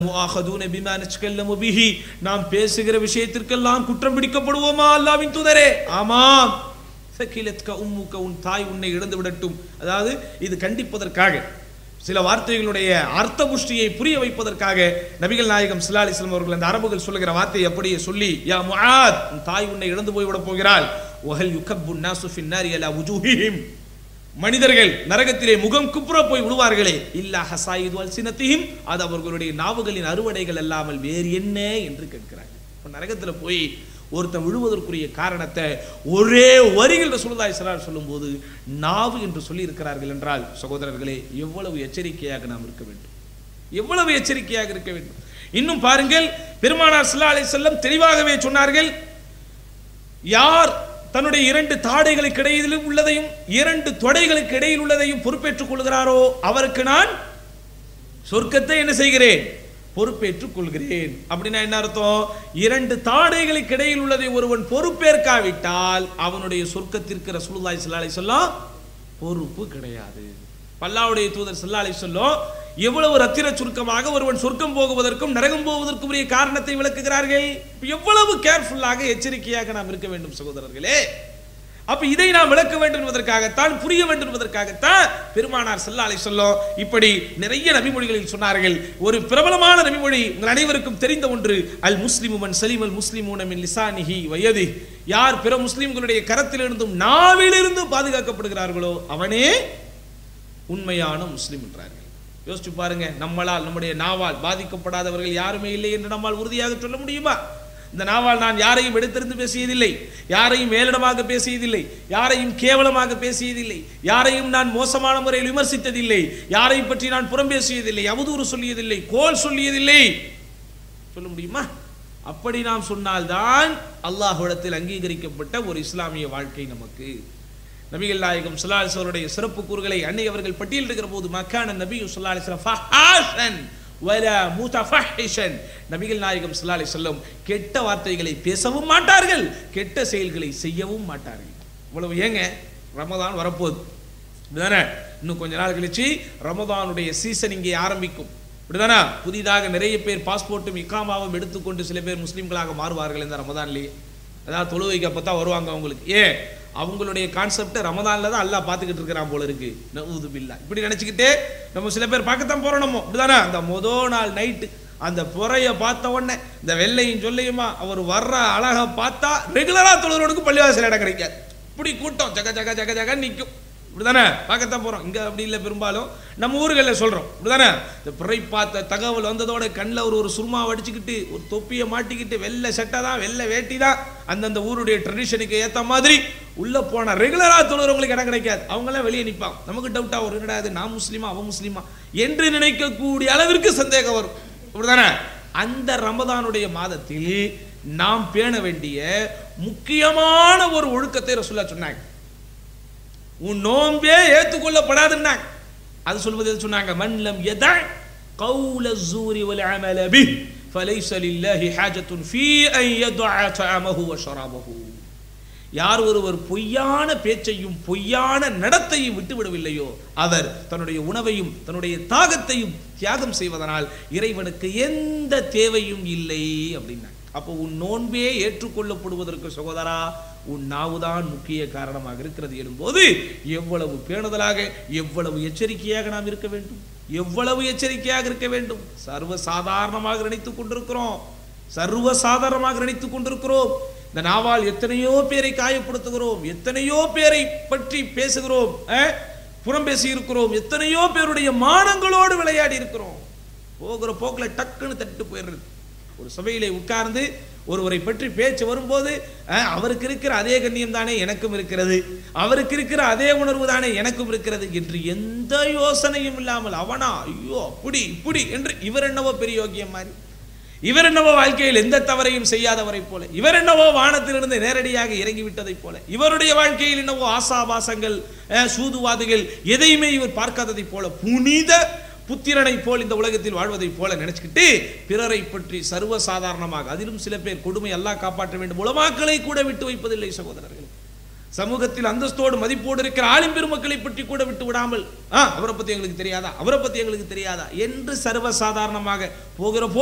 முஆஹதூன பிமா நஸ்கல்லமு பிஹி நாம் பேசுகிற விஷயத்திற்கெல்லாம் குற்றம் பிடிக்கப்படுவோமா அல்லாஹ்வின் தூதரே ஆமாம் சகிலத்க உம்முக உன் தாய் உன்னை இழந்து விடட்டும் அதாவது இது கண்டிப்பதற்காக சில வார்த்தைகளுடைய அர்த்த புஷ்டியை புரிய வைப்பதற்காக நபிகள் நாயகம் ஸல்லல்லாஹு அலைஹி வஸல்லம் அவர்கள் அந்த அரபுகள் சொல்லுகிற வார்த்தையை அப்படியே சொல்லி யா முஆத் உன் தாய் உன்னை இழந்து போய் விட போகிறாள் வஹல் யுகப்பு நாசு ஃபின் நாரி அலா வுஜூஹிஹிம் மனிதர்கள் நரகத்திலே முகம் குப்புற போய் விழுவார்களே இல்லா ஹசாயிது அல்சினத்தியும் அது அவர்களுடைய நாவுகளின் அறுவடைகள் அல்லாமல் வேறு என்ன என்று கேட்கிறாங்க இப்ப நரகத்துல போய் ஒருத்தன் விழுவதற்குரிய காரணத்தை ஒரே வரிகள் ரசூலுல்லாஹி ஸல்லல்லாஹு அலைஹி சொல்லும்போது நாவு என்று சொல்லி இருக்கிறார்கள் என்றால் சகோதரர்களே எவ்வளவு எச்சரிக்கையாக நாம் இருக்க வேண்டும் எவ்வளவு எச்சரிக்கையாக இருக்க வேண்டும் இன்னும் பாருங்கள் பெருமானார் ஸல்லல்லாஹு அலைஹி வஸல்லம் தெளிவாகவே சொன்னார்கள் யார் தன்னுடைய இரண்டு தாடைகளுக்கு இடையில் உள்ளதையும் இரண்டு தொடைகளுக்கு இடையில் உள்ளதையும் பொறுப்பேற்றுக் கொள்கிறாரோ அவருக்கு நான் சொர்க்கத்தை என்ன செய்கிறேன் பொறுப்பேற்றுக் கொள்கிறேன் அப்படின்னா என்ன அர்த்தம் இரண்டு தாடைகளுக்கு இடையில் உள்ளதை ஒருவன் பொறுப்பேற்காவிட்டால் அவனுடைய சொர்க்கத்திற்கு ரசூலுல்லாஹி ஸல்லல்லாஹு அலைஹி வஸல்லம் பொறுப்பு கிடையாது பல்லாவுடைய தூதர் ஸல்லல்லாஹு அலைஹி வஸல்லம் எவ்வளவு ரத்திர சுருக்கமாக ஒருவன் சொர்க்கம் போகுவதற்கும் நரகம் போவதற்கும் உரிய காரணத்தை விளக்குகிறார்கள் எவ்வளவு கேர்ஃபுல்லாக எச்சரிக்கையாக நாம் இருக்க வேண்டும் சகோதரர்களே அப்ப இதை நாம் விளக்க வேண்டும் என்பதற்காகத்தான் புரிய வேண்டும் என்பதற்காகத்தான் பெருமானார் ஸல்லல்லாஹு அலைஹி வஸல்லம் இப்படி நிறைய நபிமொழிகளில் சொன்னார்கள் ஒரு பிரபலமான நபிமொழி உங்கள் அனைவருக்கும் தெரிந்த ஒன்று அல் முஸ்லிமு மன் சலீம் அல் முஸ்லிமூன மின் லிசானிஹி வயதி யார் பிற முஸ்லிம்களுடைய கரத்திலிருந்தும் நாவிலிருந்தும் பாதுகாக்கப்படுகிறார்களோ அவனே உண்மையான முஸ்லிம் என்றார்கள் யோசிச்சு பாருங்க நம்மளால் நம்முடைய நாவால் பாதிக்கப்படாதவர்கள் யாருமே இல்லை என்று நம்மால் உறுதியாக சொல்ல முடியுமா இந்த நாவால் நான் யாரையும் எடுத்திருந்து பேசியதில்லை யாரையும் மேலிடமாக பேசியதில்லை யாரையும் கேவலமாக பேசியதில்லை யாரையும் நான் மோசமான முறையில் விமர்சித்ததில்லை யாரையும் பற்றி நான் புறம் பேசியதில்லை அவதூறு சொல்லியதில்லை கோல் சொல்லியதில்லை சொல்ல முடியுமா அப்படி நாம் சொன்னால்தான் அல்லாஹ்விடத்தில் அங்கீகரிக்கப்பட்ட ஒரு இஸ்லாமிய வாழ்க்கை நமக்கு நபிகள் நாயகம் ஸல்லல்லாஹு அலைஹி வஸல்லுடைய சிறப்பு கூறுகளை அன்னை அவர்கள் பட்டியலிடுகிற போது மக்கான நபி ஸல்லல்லாஹு அலைஹி வஸல்லம் ஃபஹாஷன் வலா முதஃபஹிஷன் நபிகள் நாயகம் ஸல்லல்லாஹு அலைஹி வஸல்லம் கெட்ட வார்த்தைகளை பேசவும் மாட்டார்கள் கெட்ட செயல்களை செய்யவும் மாட்டார்கள் இவ்வளவு ஏங்க ரமதான் வரப்போகுது இப்படிதானே இன்னும் கொஞ்ச நாள் கழிச்சு ரமதானுடைய சீசன் இங்கே ஆரம்பிக்கும் இப்படிதானே புதிதாக நிறைய பேர் பாஸ்போர்ட்டும் இக்காமாவும் எடுத்துக்கொண்டு சில பேர் முஸ்லீம்களாக மாறுவார்கள் இந்த ரமதான்லேயே அதாவது தொழுவைக்கு அப்போ தான் வருவாங்க அவங்களுக்கு ஏன் அவங்களுடைய கான்செப்ட் ரமதான்ல தான் அல்லாஹ் பார்த்துக்கிட்டு இருக்கிறான் போல இருக்கு நவுது பில்லா இப்படி நினச்சிக்கிட்டே நம்ம சில பேர் பார்க்கத்தான் போறோம் நம்ம இப்படிதானே அந்த மொத நாள் நைட்டு அந்த புறைய பார்த்த உடனே இந்த வெள்ளையும் சொல்லையுமா அவர் வர்ற அழகை பார்த்தா ரெகுலரா தொழுகிறவனுக்கு பள்ளிவாசல் இடம் கிடைக்காது இப்படி கூட்டம் ஜக ஜக ஜக ஜக நிற்கும் இப்படிதானே பார்க்கத்தான் போறோம் இங்க அப்படி இல்லை பெரும்பாலும் நம்ம ஊர்களில் சொல்றோம் இப்படிதானே இந்த பிறை பார்த்த தகவல் வந்ததோட கண்ணில் ஒரு ஒரு சுருமா அடிச்சுக்கிட்டு ஒரு தொப்பியை மாட்டிக்கிட்டு வெள்ளை சட்டை தான் வெள்ளை வேட்டி தான் அந்தந்த ஊருடைய ட்ரெடிஷனுக்கு ஏத்த மாதிரி உள்ள போன ரெகுலரா தொழுறவங்களுக்கு இடம் கிடைக்காது அவங்களாம் வெளியே நிற்பாங்க நமக்கு டவுட்டா ஒரு என்னடா இது நான் முஸ்லீமா அவன் முஸ்லீமா என்று நினைக்கக்கூடிய அளவிற்கு சந்தேகம் வரும் இப்படிதானே அந்த ரமதானுடைய மாதத்தில் நாம் பேண வேண்டிய முக்கியமான ஒரு ஒழுக்கத்தை ரசூல்லா சொன்னாங்க உன் நோன்பே ஏற்றுக்கொள்ளப்படாதுன்னாங்க அது சொல்வது எது சொன்னாங்க மன்லம் எதா قول الزور والعمل به فليس لله حاجة في أن يدع طعامه وشرابه யார் ஒருவர் பொய்யான பேச்சையும் பொய்யான நடத்தையும் விட்டுவிடவில்லையோ அவர் தன்னுடைய உணவையும் தன்னுடைய தாகத்தையும் தியாகம் செய்வதனால் இறைவனுக்கு எந்த தேவையும் இல்லை அப்படின்னாங்க அப்போ உன் நோன்பே ஏற்றுக்கொள்ளப்படுவதற்கு சகோதரா உன் நாவுதான் முக்கிய காரணமாக இருக்கிறது எனும்போது எவ்வளவு பேணுதலாக எவ்வளவு எச்சரிக்கையாக நாம் இருக்க வேண்டும் எவ்வளவு எச்சரிக்கையாக இருக்க வேண்டும் சர்வ சாதாரணமாக நினைத்துக் கொண்டிருக்கிறோம் சர்வ சாதாரணமாக நினைத்துக் கொண்டிருக்கிறோம் இந்த நாவால் எத்தனையோ பேரை காயப்படுத்துகிறோம் எத்தனையோ பேரை பற்றி பேசுகிறோம் அஹ், புறம் பேசி இருக்கிறோம் எத்தனையோ பேருடைய மானங்களோடு விளையாடி இருக்கிறோம் போகிற போக்கில் டக்குன்னு தட்டு போயிடுறது ஒரு சபையிலே உட்கார்ந்து ஒருவரை பற்றி பேச்சு வரும்போது அஹ், அவருக்கு இருக்கிற அதே கண்ணியம் தானே எனக்கும் இருக்கிறது அவருக்கு இருக்கிற அதே உணர்வு தானே எனக்கும் இருக்கிறது என்று எந்த யோசனையும் இல்லாமல் அவனா ஐயோ அப்படி இப்படி என்று இவர் என்னவோ பெரிய யோக்கியம் மாதிரி இவர் என்னவோ வாழ்க்கையில் எந்த தவறையும் செய்யாதவரை போல இவர் என்னவோ வானத்திலிருந்து நேரடியாக இறங்கி விட்டதைப் போல இவருடைய வாழ்க்கையில் என்னவோ ஆசாபாசங்கள் அஹ், சூதுவாதுகள் எதையுமே இவர் பார்க்காததைப் போல புனித புத்திரனை போல் இந்த உலகத்தில் வாழ்வதைப் போல நினைச்சுக்கிட்டு பிறரை பற்றி சர்வ சாதாரணமாக அதிலும் சில பேர் கொடுமை எல்லாம் காப்பாற்ற வேண்டும் உலமாக்களை கூட விட்டு வைப்பதில்லை சகோதரர்கள் சமூகத்தில் அந்தஸ்தோடு மதிப்போடு இருக்கிற ஆளும் பெருமக்களை பற்றி கூட விட்டு விடாமல் ஆ அவரை பத்தி எங்களுக்கு தெரியாதா அவரை பத்தி எங்களுக்கு தெரியாதா என்று சர்வசாதாரணமாக போகிற